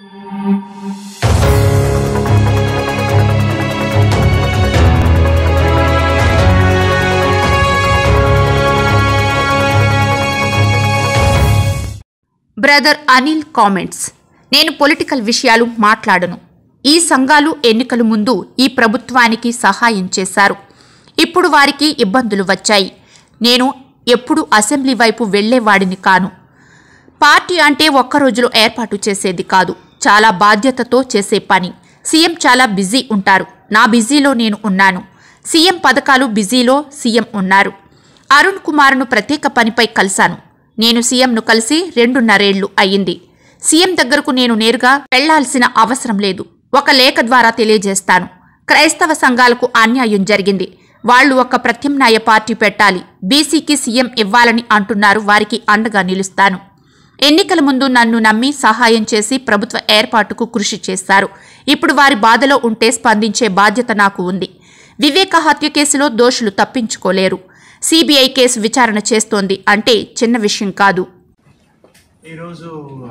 Brother Anil comments నేను political విషయాలు మాట్లాడను ఈ సంఘాలు ఎన్నికల ముందు ఈ ప్రభుత్వానికి సహాయం చేశారు ఇప్పుడు వారికి ఇబ్బందులు వచ్చాయి నేను ఎప్పుడు అసెంబ్లీ వైపు వెళ్లేవాడిని కాను పార్టీ అంటే ఒక్క రోజులో ఏర్పాటు చేసేది కాదు చాలా బాధ్యతతో చేసే పని సీఎం చాలా బిజీ ఉంటారు నా బిజీలో నేను ఉన్నాను సీఎం పథకాలు బిజీలో సీఎం ఉన్నారు అరుణ్ కుమార్ను ప్రత్యేక పనిపై కలిశాను నేను సీఎంను కలిసి రెండున్నరేళ్లు అయ్యింది సీఎం దగ్గరకు నేను నేరుగా వెళ్లాల్సిన అవసరం లేదు ఒక లేఖ ద్వారా తెలియజేస్తాను క్రైస్తవ సంఘాలకు అన్యాయం జరిగింది వాళ్ళు ఒక ప్రత్యామ్నాయ పార్టీ పెట్టాలి బీసీకి సీఎం ఇవ్వాలని అంటున్నారు వారికి అండగా నిలుస్తాను ఎన్నికల ముందు నన్ను నమ్మి సహాయం చేసి ప్రభుత్వ ఏర్పాటుకు కృషి చేశారు ఇప్పుడు వారి బాధలో ఉంటే స్పందించే బాధ్యత నాకు ఉంది వివేక హత్య కేసులో దోషులు తప్పించుకోలేరు సిబిఐ కేసు విచారణ చేస్తోంది అంటే చిన్న విషయం కాదు ఈరోజు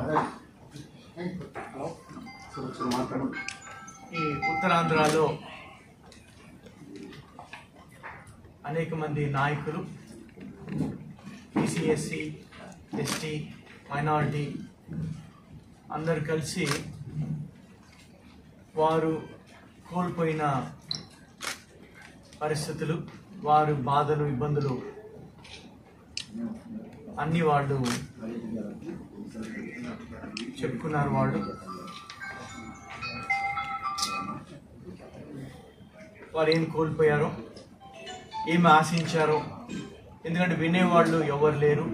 ఈ ఉత్తరాంధ్రలో అనేక మంది నాయకులు బీసీఎస్సి ఎస్టీ మైనారిటీ అందరు కలిసి వారు కోల్పోయిన పరిస్థితులు వారు బాధలు ఇబ్బందులు అన్ని వాళ్ళు చెప్పుకున్నారు వాళ్ళు వారు ఏం కోల్పోయారో ఏమి ఆశించారో ఎందుకంటే వినేవాళ్ళు ఎవరు లేరు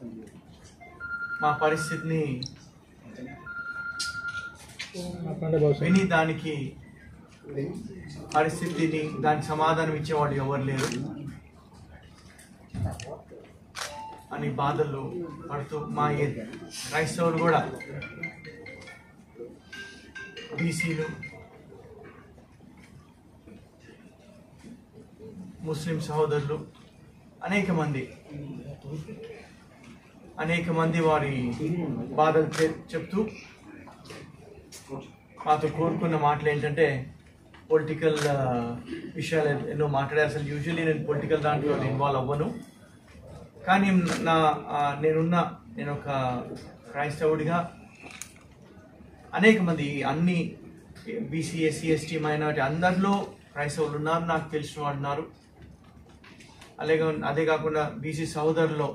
మా పరిస్థితిని విని దానికి పరిస్థితిని దానికి సమాధానం ఇచ్చేవాళ్ళు ఎవరు లేరు అని బాధలు పడుతూ మా ఏ- క్రైస్తవులు కూడా బీసీలు ముస్లిం సహోదరులు అనేక మంది అనేక మంది వారి బాధలు చె- చెప్తూ మాతో కోరుకున్న మాటలు ఏంటంటే పొలిటికల్ విషయాలు ఎన్నో మాట్లాడే అసలు యూజువల్లీ నేను పొలిటికల్ దాంట్లో ఇన్వాల్వ్ అవ్వను కానీ నా ఆ, నేనున్న నేను ఒక క్రైస్తవుడిగా అనేక మంది అన్ని బీసీ ఎస్సీ ఎస్టీ మైనారిటీ అందరిలో క్రైస్తవులు ఉన్నారు నాకు తెలిసిన వాళ్ళు ఉన్నారు అలాగే అదే కాకుండా బీసీ సహోదరులో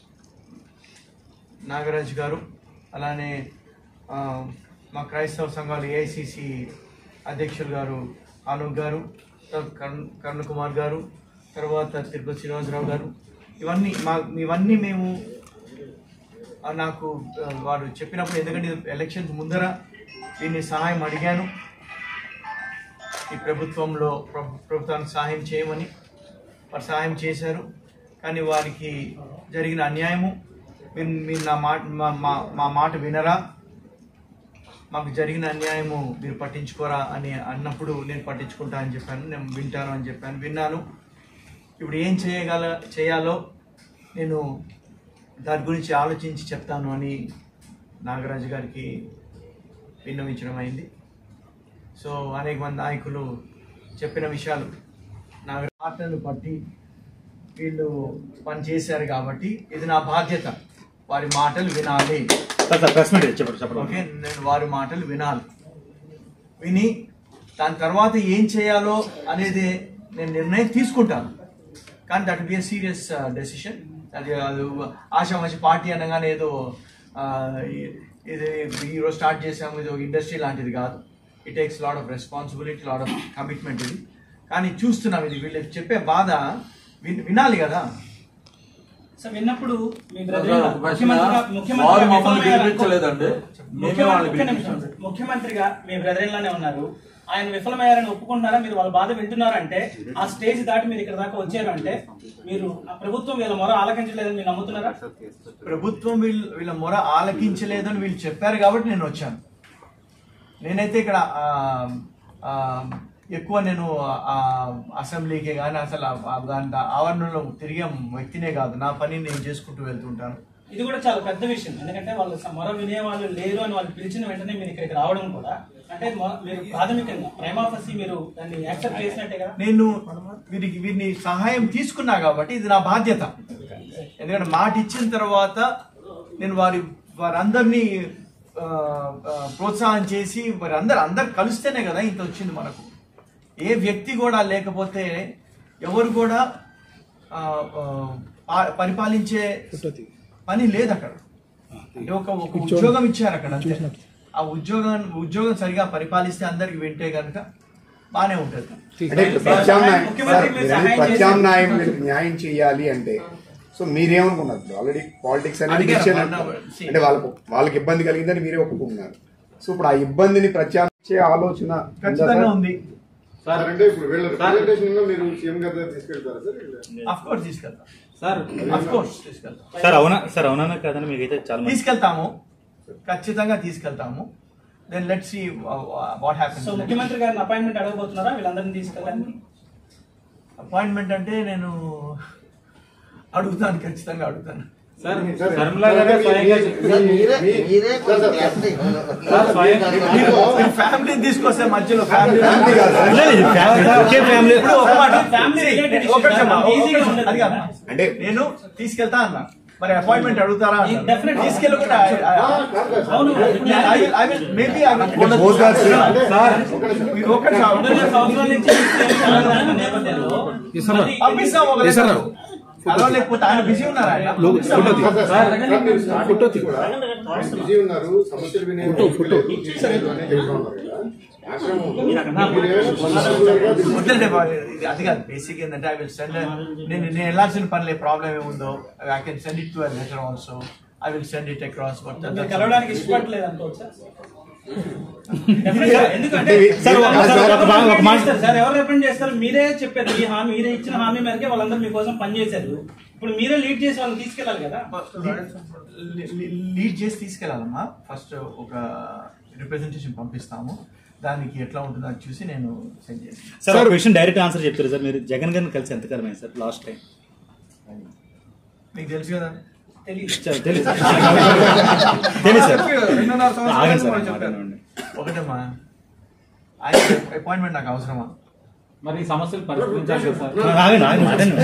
నాగరాజ్ గారు అలానే ఆ, మా క్రైస్తవ సంఘాలు ఏఐసిసి అధ్యక్షులు గారు ఆనూక్ గారు తర్వాత కరుణ్ కరుణ్ కుమార్ గారు తర్వాత తిరుపతి శ్రీనివాసరావు గారు ఇవన్నీ మా ఇవన్నీ మేము ఆ, నాకు ఆ, వారు చెప్పినప్పుడు ఎందుకంటే ఎలక్షన్స్ ముందర దీన్ని సహాయం అడిగాను ఈ ప్రభుత్వంలో ప్రభు- ప్రభుత్వానికి సహాయం చేయమని వారు సహాయం చేశారు కానీ వారికి జరిగిన అన్యాయము మీరు మీరు నా మాట మా- మా మా మాట వినరా మాకు జరిగిన అన్యాయము మీరు పట్టించుకోరా అని అన్నప్పుడు నేను పట్టించుకుంటా అని చెప్పాను నేను వింటాను అని చెప్పాను విన్నాను ఇప్పుడు ఏం చేయగల చేయాలో నేను దాని గురించి ఆలోచించి చెప్తాను అని నాగరాజు గారికి విన్నవించడం అయింది సో అనేక మంది నాయకులు చెప్పిన విషయాలు నా మాటలను బట్టి వీళ్ళు పని చేశారు కాబట్టి ఇది నా బాధ్యత వారి మాటలు వినాలి ప్రెస్ మీట్ చెప్పండి చెప్పండి ఓకే నేను వారి మాటలు వినాలి విని దాని తర్వాత ఏం చేయాలో అనేది నేను నిర్ణయం తీసుకుంటాను కానీ దట్ బి సీరియస్ డెసిషన్ అది అది ఆశామాషి పార్టీ అనగానే ఏదో ఆ, ఈ- ఇది ఈరోజు స్టార్ట్ చేసాము ఇది ఒక ఇండస్ట్రీ లాంటిది కాదు it takes lot of responsibility lot of commitment ఇది కానీ చూస్తున్నాం ఇది వీళ్ళు చెప్పే బాధ విన్- వినాలి కదా సో విన్నప్పుడు మీ బ్రదర్ సార్, ఒక ప్రశ్న. ముఖ్యమంత్రిగా వారు మమ్మల్ని ముఖ్యమంత్రిగా పిలిపించలేదండి మేమే వాళ్ళని ఒక్క నిమిషం. పిలిపించాం ముఖ్యమంత్రిగా మీ బ్రదర్ లానే ఉన్నారు ఆయన విఫలమయ్యారని ఒప్పుకుంటున్నారా మీరు వాళ్ళ బాధ వింటున్నారంటే ఆ స్టేజ్ దాటి మీరు ఇక్కడ దాకా వచ్చారు అంటే మీరు ఆ ప్రభుత్వం వీళ్ళ మొర ఆలకించలేదని మీరు నమ్ముతున్నారా ప్రభుత్వం వీళ్ళు వీళ్ళ మొర ఆలకించలేదని వీళ్ళు చెప్పారు కాబట్టి నేను వచ్చాను నేనైతే ఇక్కడ ఆ, ఆ, ఎక్కువ నేను ఆ అసెంబ్లీకి కానీ అసలు ఆ- ఆ దాని ఆవరణలో తిరిగే వ్యక్తినే కాదు నా పని నేను చేసుకుంటూ వెళ్తుంటాను ఇది కూడా చాలా పెద్ద విషయం ఎందుకంటే వాళ్ళు స- మొర వినే వాళ్ళు లేరు అని వాళ్ళు పిలిచిన వెంటనే మీరు ఇక్కడికి రావడం కూడా అంటే మొ- మీరు ప్రాథమికంగా ప్రేమాఫసి మీరు దాన్ని యాక్సెప్ట్ చేసినట్టే కదా నేను వీరికి వీరిని సహాయం తీసుకున్నా కాబట్టి ఇది నా బాధ్యత ఎందుకంటే మాట ఇచ్చిన తర్వాత నేను వారి వారందరినీ ఆ, ఆ, ప్రోత్సాహం చేసి వారి అందరు అందరు కలిస్తేనే కదా ఇంత వచ్చింది మనకు ఏ వ్యక్తి కూడా లేకపోతే ఎవరు కూడా ఆ, ఆ, పా- పరిపాలించే పని లేదు అక్కడ అంటే ఒక ఒక ఉద్యోగం ఇచ్చారు అక్కడ అంతే ఆ ఉద్యోగం ఉద్యోగం సరిగా పరిపాలిస్తే అందరికి వింటే కనుక బానే ఉంటుంది అంటే ఇప్పుడు ప్రత్యామ్నాయం ముఖ్యమంత్రి సార్, మీరు మీరు సహాయం ప్రత్యామ్నాయం వీళ్ళకి న్యాయం చేయాలి అంటే సో మీరేమనుకున్నారు ఆల్రెడీ పాలిటిక్స్ అనేది అడిగారు, విషయం one hour. See. అంటే వాళ్ళకు వాళ్ళకి ఇబ్బంది కలిగిందని మీరే ఒప్పుకున్నారు సో ఇప్పుడు ఆ ఇబ్బందిని ప్రత్యామ్నాయ ఆలోచన ఉందా ఖచ్చితంగా సార్? ఉంది సార్ అంటే ఇప్పుడు వీళ్ళ రిప్రజెంటేషన్ గా మీరు సీఎం గారి దగ్గర తీసుకెళ్తారా సార్ అఫ్ కోర్స్ తీసుకెళ్తాం సార్ అఫ్ కోర్స్ తీసుకెళ్తాం సార్ అవునా సార్ అవునా కాదని మీకైతే చాలా మంది తీసుకెళ్తాము ఖచ్చితంగా తీసుకెళ్తాము then let see what happens so ముఖ్యమంత్రి గారిని అపాయింట్మెంట్ అడగబోతున్నారా వీళ్ళందరినీ తీసుకెళ్ళడానికి అపాయింట్మెంట్ అంటే నేను అడుగుతాను ఖచ్చితంగా అడుగుతాను సార్ సార్, శర్మిలా గారే స్వయంగా సార్ స్వయంగా ఫ్యామిలీ తీసుకొస్తే మధ్యలో ఫ్యామిలీ ఫ్యామిలీ కాదు సార్. లేదు, ఇది ఫ్యామిలీ ఒకే ఫ్యామిలీ ఇప్పుడు ఒక మాట Family related issues ఒకటి చెప్పమా, కదా, easy గా ఒకటి ఉండదు అది కాదు. కదా. అంటే నేను తీసుకెళ్తా అన్నా మరి అపాయింట్మెంట్ అడుగుతారా అన్నారు. Definitely. తీసుకెళ్ళకుండా అవును ఐ విల్ మేబీ ఐ అంటే భోజనాలు సార్. సార్ విల్ ఒకటి చాలు. రెండు సంవత్సరాల నుంచి తీసుకెళ్ళాలన్న నేపథ్యంలో మరి పంపిస్తాం ఒక లెక్క. కలవలేకపోతే ఆయన బిజీ ఉన్నారు ఆయన పంపిస్తాం. బిజీ ఉన్నారు సమస్యలు వినే ఓపిక లేదు, చేయలేదు అని చెప్తా ఉన్నారు కదా ఆశ్రమం మీరేమైనా పర్టికులర్ గా దీన్ని వద్దులే బాబు, ఇది అది కాదు బేసిక్ ఏంటంటే ఐ విల్ సెండ్ నేను నేను వెళ్ళాల్సిన పనిలే ప్రాబ్లం ఏముందో I can send it to letter also I will send it across మీరు కలవడానికి ఇష్టపడలేదు అనుకోవచ్చా Definitely గా. ఎందుకంటే సార్, ఒక- సార్, సార్, ఎవరు ఒక మాట- రిప్రజెంట్ చేస్తారు? సార్ ఎవరు రిప్రజెంట్ చేస్తారు మీరే చెప్పారు ఈ హామీ మీరే ఇచ్చిన హామీ మేరకే వాళ్ళందరూ మీకోసం పనిచేశారు ఇప్పుడు మీరే లీడ్ చేసి వాళ్ళని తీసుకెళ్ళాలి కదా లీడ్ చేసి తీసుకెళ్ళాలమ్మా ఫస్ట్ ఒక రిప్రజెంటేషన్ పంపిస్తాము దానికి ఎట్లా ఉంటుందో అది చూసి నేను సెండ్ చేస్తాను సార్ ఒక విషయం డైరెక్ట్ ఆన్సర్ చెప్తారు సార్ మీరు జగన్ గారిని కలిసి ఎంత కాలమైంది సార్ లాస్ట్ టైం మీకు తెలుసు కదా తెలియదు తెలుసు తెలుసు సార్ రెండున్నర సంవత్సరాలు ఆగండి సార్ కూడా మాట చెప్పారు. వినండి. ఒకటమ్మా ఆయన అపాయింట్మెంట్ నాకు అవసరమా మరి ఈ సమస్యలు పరిష్కరించాలి కదా సార్ ఆగండి ఆగండి మాట్లాడండి.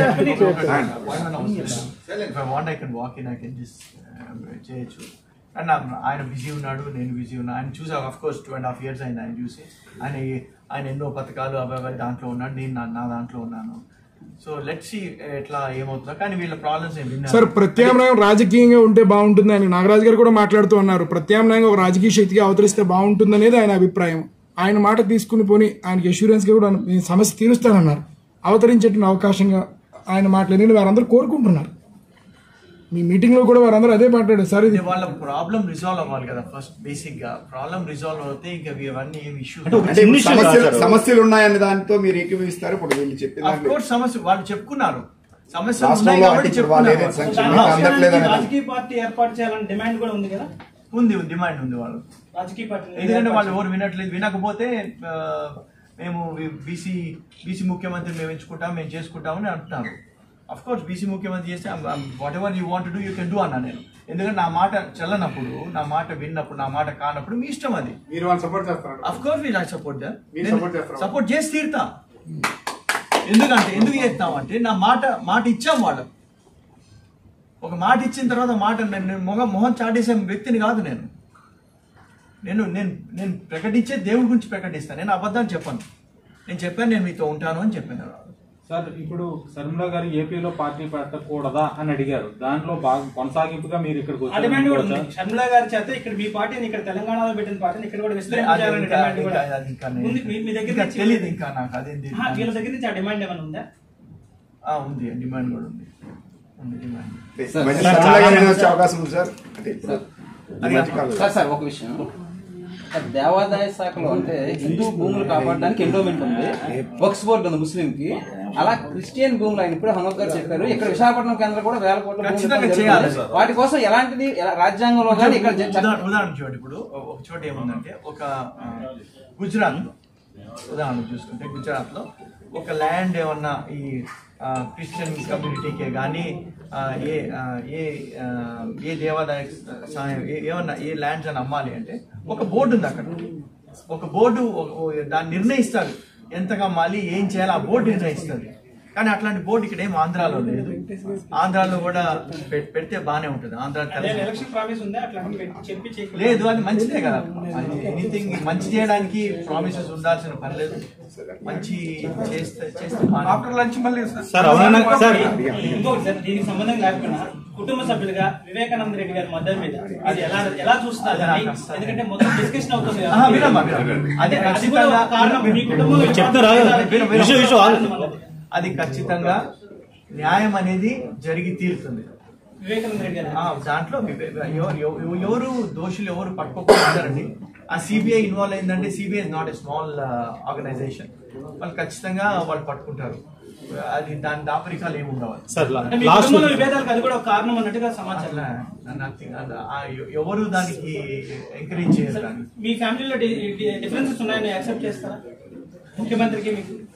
Want I can walk in I can just చేయొచ్చు అండ్ ఆయన బిజీ ఉన్నాడు నేను బిజీ ఉన్నా ఆయన చూసా of course two and half years అయింది ఆయన చూసి ఆయన ఆయన ఎన్నో పథకాలు అవి అవి దాంట్లో ఉన్నాడు నేను నా- నా దాంట్లో ఉన్నాను సో లెట్ సి ఎట్లా ఏమవుతుందో కానీ వీళ్ళ ప్రాబ్లమ్స్ ఏం విన్నా సార్ ప్రత్యామ్నాయం రాజకీయంగా ఉంటే బాగుంటుంది అని నాగరాజు గారు కూడా మాట్లాడుతూ ఉన్నారు ప్రత్యామ్నాయంగా ఒక రాజకీయ శక్తిగా అవతరిస్తే బాగుంటుంది అనేది ఆయన అభిప్రాయం ఆయన మాట తీసుకుని పోని ఆయనకి అష్యూరెన్స్ గా కూడా ఈ సమస్య తీరుస్తానన్నారు అవతరించేటువంటి అవకాశంగా ఆయన మాట్లాడి వారందరూ కోరుకుంటున్నారు మీ మీటింగ్ లో కూడా వారందరూ అదే మాట్లాడారు సార్ ఇది అంటే వాళ్ళ ప్రాబ్లం రిజాల్వ్ అవ్వాలి కదా ఫస్ట్ బేసిక్ గా ప్రాబ్లం రిజాల్వ్ అవుతే ఇంకా ఇవన్నీ ఏమి ఇష్యూస్ అంటే ఒక అంటే చిన్న ఇప్పుడు విషయం సమస్యలు కాదు సార్. సమస్యలు ఉన్నాయనే దాంతో మీరు ఏకీభవిస్తారు ఇప్పుడు వీళ్ళు చెప్పిన ఆఫ్ దాంట్లో కోర్స్ సమస్య వాళ్ళు చెప్పుకున్నారు సమస్యలు ఉన్నాయి రాష్ట్రంలో కాబట్టి అంటే ఇప్పుడు వాళ్ళు చెప్పుకున్నారు ఏదైతే సంక్షేమ దాని మీకు అందట్లేదని విషయానికి రాజకీయ పార్టీ ఏర్పాటు చేయాలని డిమాండ్ కూడా ఉంది కదా ఉంది డిమాండ్ ఉంది వాళ్ళు రాజకీయ పార్టీ ఎందుకంటే వాళ్ళు ఎవరు వినట్లేదు వినకపోతే ఆ, మేము బీసీ బీసీ ముఖ్యమంత్రి మేము ఎంచుకుంటాం మేము చేసుకుంటామని అంటున్నారు అఫ్ కోర్స్ బీసీ ముఖ్యమంత్రి చేస్తే whatever you want do you can do అన్నా నేను ఎందుకంటే నా మాట చెల్లనప్పుడు నా మాట విన్నప్పుడు నా మాట కానప్పుడు మీ ఇష్టం అది మీరు వాళ్ళు సపోర్ట్ చేస్తారు of course will I support మీరు support చేస్తారా? సపోర్ట్ చేసి తీరుతా ఎందుకంటే ఎందుకు చేస్తామంటే నా మాట మాట ఇచ్చాం వాళ్ళకు ఒక మాట ఇచ్చిన తర్వాత మాట నేను నేను మొహం మొహం చాటేసే వ్యక్తిని కాదు నేను నేను నేను నేను ప్రకటించే దేవుడి గురించి ప్రకటిస్తాను నేను అబద్ధాలు చెప్పను నేను చెప్పాను నేను మీతో ఉంటాను అని చెప్పాను సార్ ఇప్పుడు శర్మిల గారు ఏపీలో పార్టీ పెట్టకూడదా అని అడిగారు దాంట్లో బాగా కొనసాగింపుగా మీరు ఇక్కడికి ఆ డిమాండ్ కూడా వచ్చారు ఉంది షర్మిల గారి చేత ఇక్కడ మీ పార్టీని ఇక్కడ తెలంగాణలో పెట్టిన పార్టీని ఇక్కడ కూడా అది విస్తరించాలని ఇంకా- డిమాండ్ కూడా ఇంకా- అది ఇంకా నేను- ఉంది. మీ- మీ దగ్గర ఇంకా నుంచి- తెలియదు ఇంకా నాకు అదేంటి ఆ, వీళ్ళ దగ్గర నుంచి ఆ డిమాండ్ ఏమైనా ఉందా ఆ, ఉంది డిమాండ్ కూడా ఉంది ఉంది డిమాండ్ మళ్ళీ సరళగా ఏమైనా వచ్చే అవకాశం ఉంది సార్ అంటే ఇప్పుడు ఈ మధ్య కాలంలో. సార్ సార్ ఒక విషయం సార్, దేవాదాయ శాఖలో అంటే హిందూ భూములు కాపాడడానికి ఎండోమెంట్ ఉంది వక్స్ బోర్డు ఉంది ముస్లిం కి అలా క్రిస్టియన్ భూములు ఆయన ఇప్పుడు హనుమత్ గారు చెప్పారు ఇక్కడ విశాఖపట్నం కేంద్రం కూడా వేల కోట్ల భూములు ఖచ్చితంగా జరుగుతుంది. చేయాలి సార్. వాటి కోసం ఎలాంటిది ఎలా- రాజ్యాంగంలో కానీ ఇక్కడ చ- చ- ఉదాహరణ ఉదాహరణ చూడండి ఇప్పుడు ఒక చోట ఏముందంటే ఒక ఆ, గుజరాత్ లో ఉదాహరణ చూసుకుంటే గుజరాత్లో ఒక ల్యాండ్ ఏమన్నా ఈ ఆ, క్రిస్టియన్ కమ్యూనిటీకే కానీ ఆ, ఏ ఆ, ఏ ఆ, ఏ దేవాదాయ సహాయం ఏ- ఏమన్నా ఏ ల్యాండ్స్ అని అమ్మాలి అంటే ఒక బోర్డు ఉంది అక్కడ ఒక బోర్డు ఓ- ఓ దాన్ని నిర్ణయిస్తారు ఎంతగా అమ్మాలి ఏం చేయాలి ఆ బోర్డు నిర్ణయిస్తుంది కానీ అట్లాంటి బోర్డు ఇక్కడ ఏం ఆంధ్రాలో లేదు ఆంధ్రాలో కూడా పె- పెడితే బాగానే ఉంటుంది ఆంధ్ర అదే తెలంగాణ ఎలక్షన్ ప్రామిస్ ఉందా అట్లా పెట్టి- చెప్పి చేయకుండా- లేదు అది మంచిదే కదా ఎనీథింగ్ మంచి చేయడానికి ప్రామిసెస్ ఉండాల్సిన పని లేదు మంచి చేస్తే చేస్తే ఆఫ్టర్ లంచ్ మళ్ళీ సార్ అవునన్నా సార్ ఇంకొకటి సార్ దీనికి సంబంధం లేకపోయినా కుటుంబ సభ్యులుగా వివేకానంద రెడ్డి గారి మద్దతు మీద అది ఎలా ఎలా చూస్తున్నారు దాన్ని? ఎందుకంటే మొత్తం డిస్కషన్ అవుతుంది కదా. వినమ్మా వినమ్మా. అది అది కూడా ఖచ్చితంగా ఒక కారణం మీ కుటుంబంలో మీరు చెప్తారా? విను, విను. విషయం, విషయం ఆగు. అది ఖచ్చితంగా న్యాయం అనేది జరిగి తీరుతుంది వివేకానంద రెడ్డి గారు ఆ, దాంట్లో వివే- ఎవరు ఎవ- ఎవరు దోషులు ఎవరు పట్టుకోకపోతారండి ఆ సిబిఐ ఇన్వాల్వ్ అయిందంటే CBI is not a small organization వాళ్ళు ఖచ్చితంగా వాళ్ళు పట్టుకుంటారు అది దాని దాపరికాలు ఏమి ఉండవు సార్ అంటే మీ లాస్ట్ కుటుంబంలో విభేదాలకు అది కూడా ఒక కారణం అన్నట్టుగా సమాచారం అట్లా nothing. అలా- ఆ ఎ- ఎవరు దానికి ఎంకరేజ్ చేయరు దాన్ని మీ ఫ్యామిలీలో డిఫరెన్సెస్ ఉన్నాయని యాక్సెప్ట్ చేస్తారా ముఖ్యమంత్రికి మీకు